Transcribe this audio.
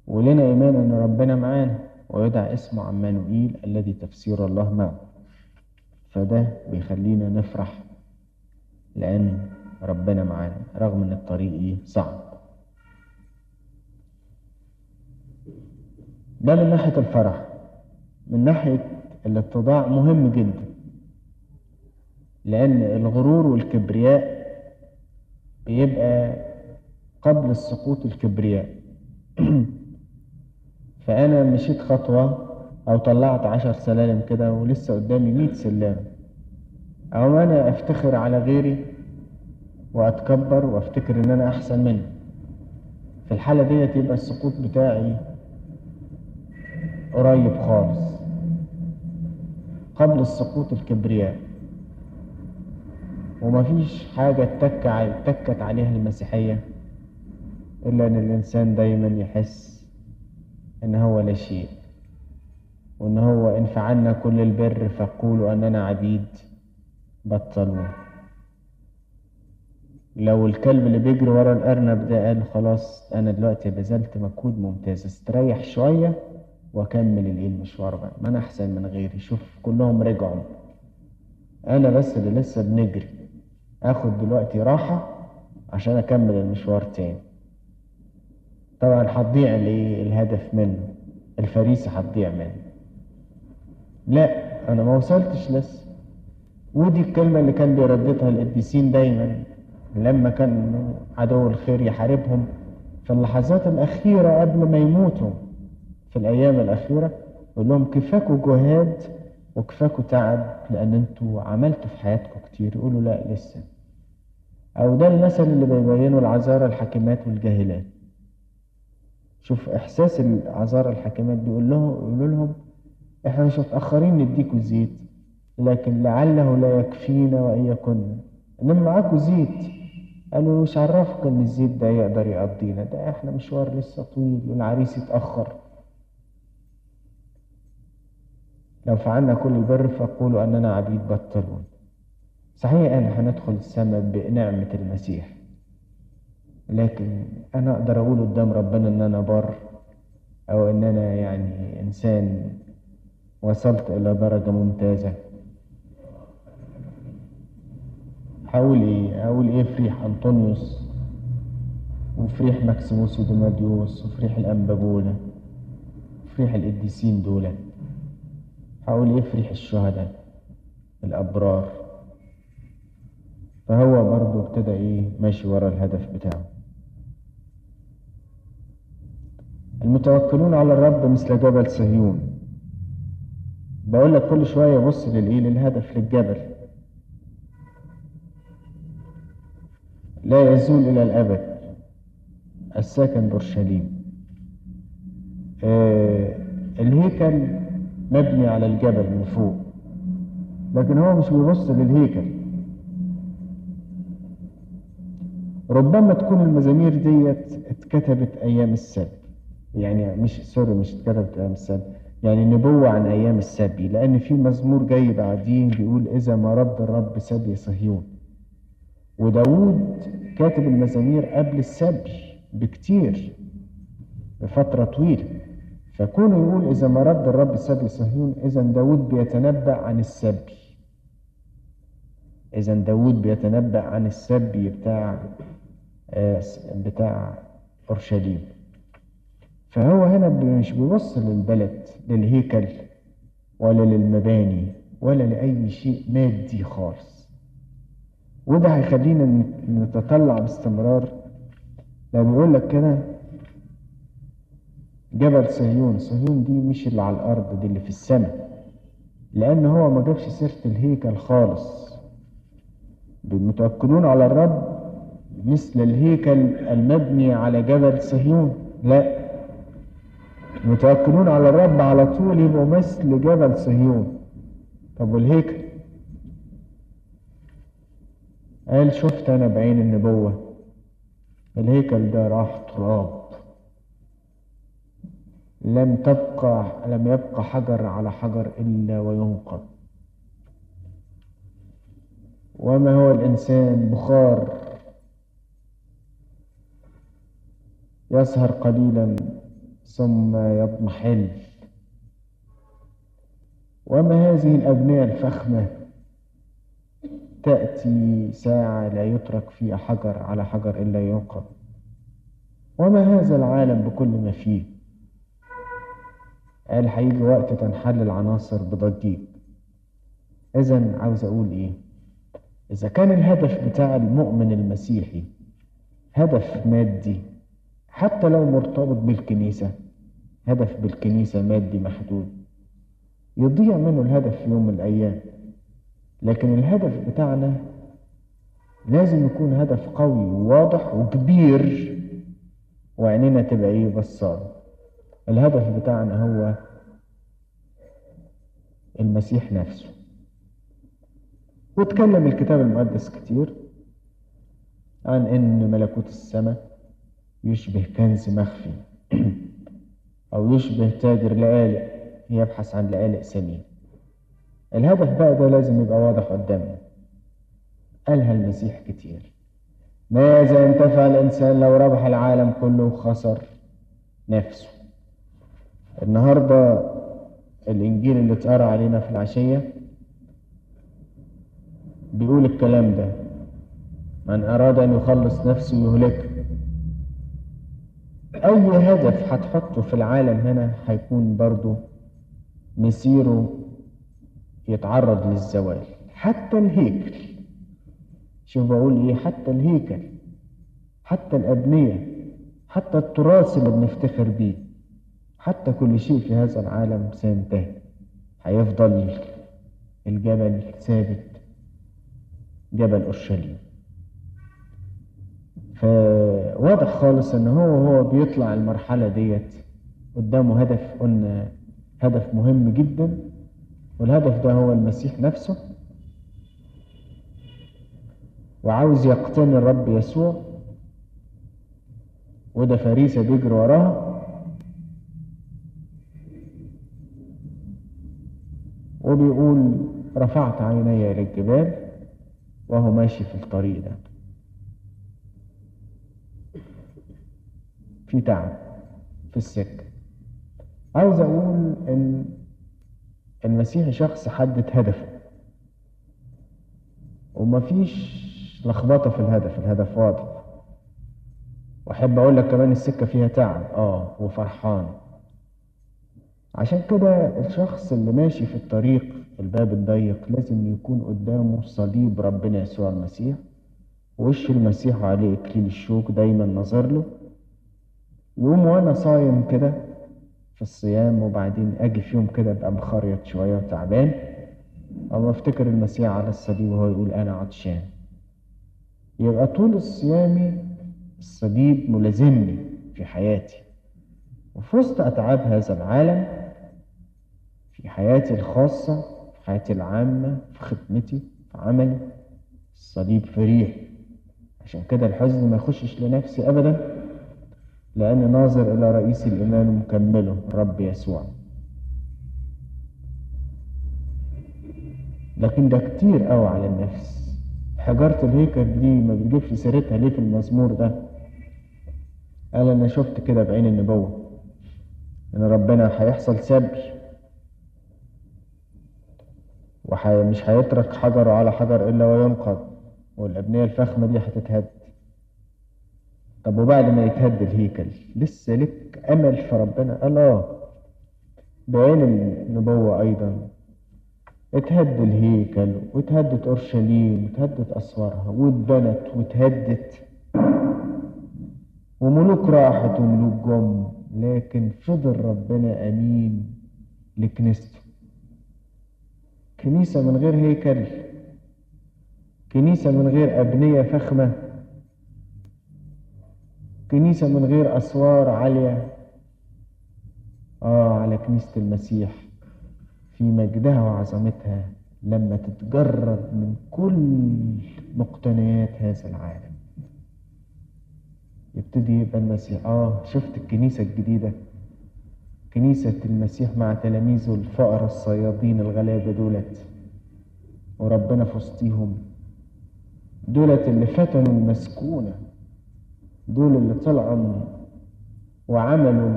ولنا إيمان إن ربنا معانا ويدعى اسمه عمانوئيل الذي تفسير الله معه فده بيخلينا نفرح لأن ربنا معانا رغم إن الطريق إيه صعب ده من ناحية الفرح من ناحية الاتضاع مهم جدا لأن الغرور والكبرياء بيبقى قبل السقوط الكبرياء فأنا مشيت خطوة أو طلعت عشر سلالم كده ولسه قدامي مية سلم أو أنا أفتخر على غيري وأتكبر وأفتكر إن أنا أحسن منه في الحالة ديت يبقى السقوط بتاعي قريب خالص قبل السقوط الكبرياء ومفيش حاجة اتك اتكت عليها المسيحية إلا إن الإنسان دايما يحس إن هو لا شيء وإن هو إن فعلنا كل البر فقولوا أننا عبيد بطلوه لو الكلب اللي بيجري ورا الأرنب ده قال خلاص أنا دلوقتي بذلت مجهود ممتاز استريح شوية وأكمل الإيه المشوار بقى ما أنا أحسن من غيري شوف كلهم رجعوا أنا بس اللي لسه بنجري آخد دلوقتي راحة عشان أكمل المشوار تاني طبعا هتضيع الإيه الهدف منه الفريسة هتضيع منه لا أنا ما وصلتش لسه ودي الكلمة اللي كان بيرددها القديسين دايما لما كان عدو الخير يحاربهم في اللحظات الأخيرة قبل ما يموتوا في الأيام الأخيرة يقول لهم كفاكوا جهاد وكفاكوا تعب لأن انتوا عملتوا في حياتكم كتير يقولوا لا لسه أو ده المثل اللي بيبينه العذارى الحاكمات والجاهلات شوف إحساس العذارى الحاكمات بيقول لهم يقولوا لهم إحنا مش متأخرين نديكوا زيت لكن لعله لا يكفينا وإن يكن إنما معاكوا زيت قالوا مش عرفك إن الزيت ده يقدر يقضينا ده إحنا مشوار لسه طويل والعريس يتأخر لو فعلنا كل البر فقولوا أننا عبيد بطلون صحيح أنا هندخل السماء بنعمة المسيح لكن أنا أقدر أقول قدام ربنا إن أنا بر أو إن أنا يعني إنسان وصلت إلى درجة ممتازة هقول إيه أقول إيه فريح أنطونيوس وفريح مكسيموس وديماديوس وفريح الأنبابولة وفريح القديسين دولت حاول يفرح الشهداء الأبرار فهو برضه ابتدى إيه ماشي ورا الهدف بتاعه المتوكلون على الرب مثل جبل صهيون بقول لك كل شوية بص للإيه للهدف للجبل لا يزول إلى الأبد الساكن بورشليم آه الهيكل مبني على الجبل من فوق لكن هو مش بيبص للهيكل ربما تكون المزامير ديت اتكتبت ايام السبت يعني مش سوري مش اتكتبت ايام السبت يعني نبوة عن ايام السبي لان في مزمور جاي بعدين بيقول اذا ما رد الرب سبي صهيون وداود كاتب المزامير قبل السبي بكتير بفترة طويلة فكونه يقول إذا ما رد الرب سبي صهيون إذا داود بيتنبأ عن السبي إذا داود بيتنبأ عن السبي بتاع بتاع أورشليم فهو هنا مش بيبص للبلد للهيكل ولا للمباني ولا لأي شيء مادي خالص وده هيخلينا نتطلع باستمرار لما بيقول لك كده جبل صهيون صهيون دي مش اللي على الأرض دي اللي في السماء لأن هو ما جابش سيرة الهيكل خالص المتوكلون على الرب مثل الهيكل المبني على جبل صهيون لا المتوكلون على الرب على طول يبقوا مثل جبل صهيون طب والهيكل قال شفت أنا بعين النبوة الهيكل ده راح تراب لم تبقى لم يبقى حجر على حجر إلا وينقض وما هو الإنسان بخار يسهر قليلا ثم يضمحل وما هذه الأبنية الفخمة تأتي ساعة لا يترك فيها حجر على حجر إلا ينقض وما هذا العالم بكل ما فيه قال هيجي وقت تنحل العناصر بضجيج إذا عاوز أقول إيه إذا كان الهدف بتاع المؤمن المسيحي هدف مادي حتى لو مرتبط بالكنيسة هدف بالكنيسة مادي محدود يضيع منه الهدف في يوم من الأيام لكن الهدف بتاعنا لازم يكون هدف قوي وواضح وكبير وعينينا تبقى ايه بصار الهدف بتاعنا هو المسيح نفسه واتكلم الكتاب المقدس كتير عن ان ملكوت السماء يشبه كنز مخفي او يشبه تاجر لآلئ يبحث عن لآلئ ثمين الهدف بقى ده لازم يبقى واضح قدامنا قالها المسيح كتير ماذا ينتفع الإنسان لو ربح العالم كله وخسر نفسه النهاردة الإنجيل اللي اتقرا علينا في العشية بيقول الكلام ده من أراد أن يخلص نفسه يهلكه أي هدف هتحطه في العالم هنا هيكون برضو مسيره يتعرض للزوال حتى الهيكل شوف بقول ايه حتى الهيكل حتى الأبنية حتى التراث اللي بنفتخر بيه حتى كل شيء في هذا العالم سينتهي هيفضل الجبل ثابت جبل أورشليم فواضح خالص ان هو هو بيطلع المرحلة ديت قدامه هدف قلنا هدف مهم جدا والهدف ده هو المسيح نفسه وعاوز يقتني الرب يسوع وده فريسة بيجري وراها وبيقول رفعت عيني إلى الجبال وهو ماشي في الطريق ده في تعب في السكة عاوز أقول إن المسيح شخص حدد هدفه ومفيش لخبطة في الهدف الهدف واضح وأحب أقول لك كمان السكة فيها تعب آه وفرحان عشان كده الشخص اللي ماشي في الطريق الباب الضيق لازم يكون قدامه صليب ربنا يسوع المسيح وش المسيح وعليه إكليل الشوك دايما نظر له يقوم وأنا صايم كده في الصيام وبعدين أجي في يوم كده أبقى مخريط شوية وتعبان أو أفتكر المسيح على الصليب وهو يقول أنا عطشان يبقى طول الصيام الصليب ملازمني في حياتي وفي وسط أتعاب هذا العالم في حياتي الخاصة في حياتي العامة في خدمتي في عملي الصليب فريح عشان كده الحزن ما يخشش لنفسي أبدا لأن ناظر إلى رئيس الإيمان ومكمله الرب يسوع لكن ده كتير قوي على النفس حجارة الهيكل دي ما بيجيبش سيرتها ليه في المزمور ده قال أنا شفت كده بعين النبوة إن ربنا هيحصل سبي ومش هيترك حجر على حجر إلا وينقض والأبنية الفخمة دي هتتهد طب وبعد ما يتهد الهيكل لسه لك أمل في ربنا قال آه بعين النبوة أيضا اتهد الهيكل واتهدت أورشليم واتهدت أسوارها واتبنت واتهدت وملوك راحت وملوك جم لكن فضل ربنا أمين لكنيسته كنيسة من غير هيكل كنيسة من غير أبنية فخمة كنيسة من غير أسوار عالية آه على كنيسة المسيح في مجدها وعظمتها لما تتجرد من كل مقتنيات هذا العالم يبتدي يبقى المسيح آه شفت الكنيسة الجديدة كنيسة المسيح مع تلاميذه الفقراء الصيادين الغلابة دولت وربنا في وسطيهم دولت اللي فتنوا المسكونة دول اللي طلعوا وعملوا